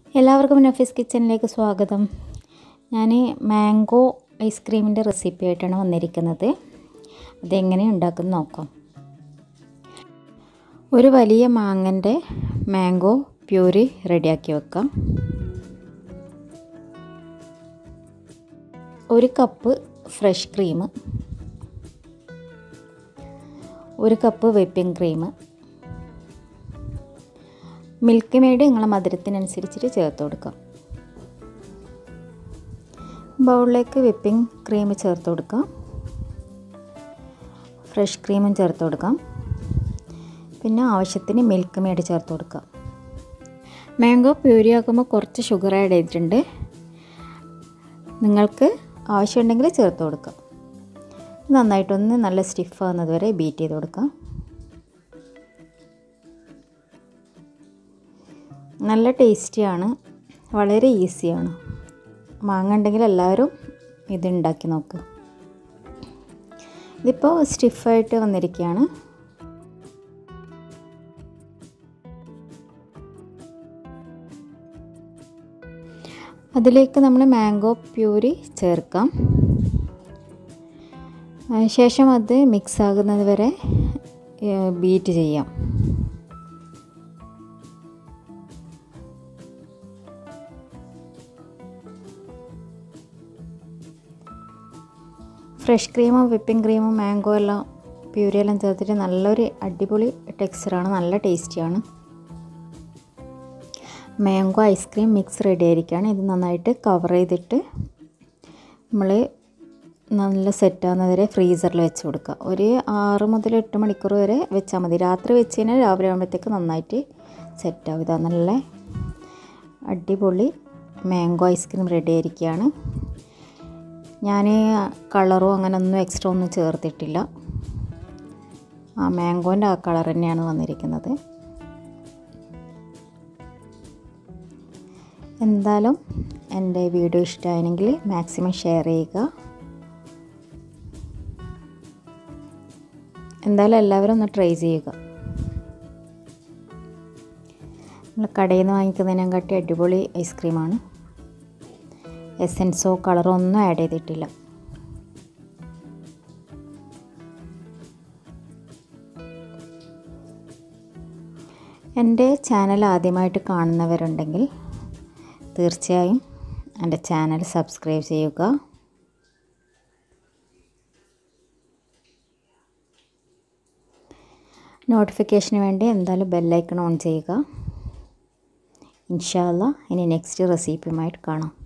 എല്ലാവർക്കും നഫീസ് കിച്ചണിലേക്ക് സ്വാഗതം ഞാൻ മാംഗോ ഐസ്ക്രീമിൻ്റെ റെസിപ്പി ആയിട്ടാണ് വന്നിരിക്കുന്നത് അതെങ്ങനെ ഉണ്ടാക്കുന്നത് നോക്കാം ഒരു വലിയ മാങ്ങൻ്റെ മാംഗോ പ്യൂരി റെഡിയാക്കി വെക്കാം ഒരു കപ്പ് ഫ്രഷ് ക്രീം ഒരു cup whipping cream Milkmaid നിങ്ങളെ മധുരത്തിനനുസരിച്ചിട്ട് ചേർത്ത് കൊടുക്കാം ബൗളിലേക്ക് വിപ്പിംഗ് ക്രീം ചേർത്ത് കൊടുക്കാം ഫ്രഷ് ക്രീമും ചേർത്ത് കൊടുക്കാം പിന്നെ ആവശ്യത്തിന് മിൽക്ക് മെയ്ഡ് ചേർത്ത് കൊടുക്കാം മാംഗോ പ്യൂരി ആക്കുമ്പോൾ കുറച്ച് ഷുഗർ ആഡ് ചെയ്തിട്ടുണ്ട് നിങ്ങൾക്ക് ആവശ്യമുണ്ടെങ്കിൽ ചേർത്ത് കൊടുക്കാം നന്നായിട്ടൊന്ന് നല്ല സ്റ്റിഫ് ആകുന്നത് വരെ ബീറ്റ് ചെയ്ത് കൊടുക്കാം നല്ല ടേസ്റ്റിയാണ് വളരെ ഈസിയാണ് മാങ്ങ ഉണ്ടെങ്കിൽ എല്ലാവരും ഇത് ഉണ്ടാക്കി നോക്കുക ഇതിപ്പോൾ സ്റ്റിഫായിട്ട് വന്നിരിക്കുകയാണ് അതിലേക്ക് നമ്മൾ മാംഗോ പ്യൂരി ചേർക്കാം ശേഷം അത് മിക്സ് ആകുന്നത് വരെ ബീറ്റ് ചെയ്യാം ഫ്രഷ് ക്രീമും വിപ്പിംഗ് ക്രീമും മാംഗോ എല്ലാം പ്യൂരി എല്ലാം ചേർത്തിട്ട് നല്ലൊരു അടിപൊളി ടെക്സ്ചറാണ് നല്ല ടേസ്റ്റിയാണ് മാംഗോ ഐസ്ക്രീം മിക്സ് റെഡി ആയിരിക്കുകയാണ് ഇത് നന്നായിട്ട് കവർ ചെയ്തിട്ട് നമ്മൾ നല്ല സെറ്റാകുന്നത് വരെ ഫ്രീസറിൽ വെച്ച് കൊടുക്കുക ഒരു ആറ് മുതൽ എട്ട് മണിക്കൂർ വരെ വെച്ചാൽ മതി രാത്രി വെച്ച് കഴിഞ്ഞാൽ രാവിലെ ആകുമ്പോഴത്തേക്ക് നന്നായിട്ട് സെറ്റാവും ഇതാ നല്ല അടിപൊളി മാംഗോ ഐസ്ക്രീം റെഡി ആയിരിക്കുകയാണ് ഞാൻ കളറോ അങ്ങനെ ഒന്നും എക്സ്ട്രാ ഒന്നും ചേർത്തിട്ടില്ല ആ മാംഗോൻ്റെ ആ കളർ തന്നെയാണ് വന്നിരിക്കുന്നത് എന്തായാലും എൻ്റെ വീഡിയോ ഇഷ്ടമായെങ്കിൽ മാക്സിമം ഷെയർ ചെയ്യുക എന്തായാലും എല്ലാവരും ഒന്ന് ട്രൈ ചെയ്യുക നമ്മൾ കടയിൽ നിന്ന് വാങ്ങിക്കുന്നതിനെക്കാട്ടി അടിപൊളി ഐസ്ക്രീമാണ് എസെൻസോ കളറോ ഒന്നും ആഡ് ചെയ്തിട്ടില്ല എൻ്റെ ചാനൽ ആദ്യമായിട്ട് കാണുന്നവരുണ്ടെങ്കിൽ തീർച്ചയായും എൻ്റെ ചാനൽ സബ്സ്ക്രൈബ് ചെയ്യുക നോട്ടിഫിക്കേഷന് വേണ്ടി എന്തായാലും ബെല്ലൈക്കൺ ഓൺ ചെയ്യുക ഇൻഷാല്ല ഇനി നെക്സ്റ്റ് റെസിപ്പിയുമായിട്ട് കാണാം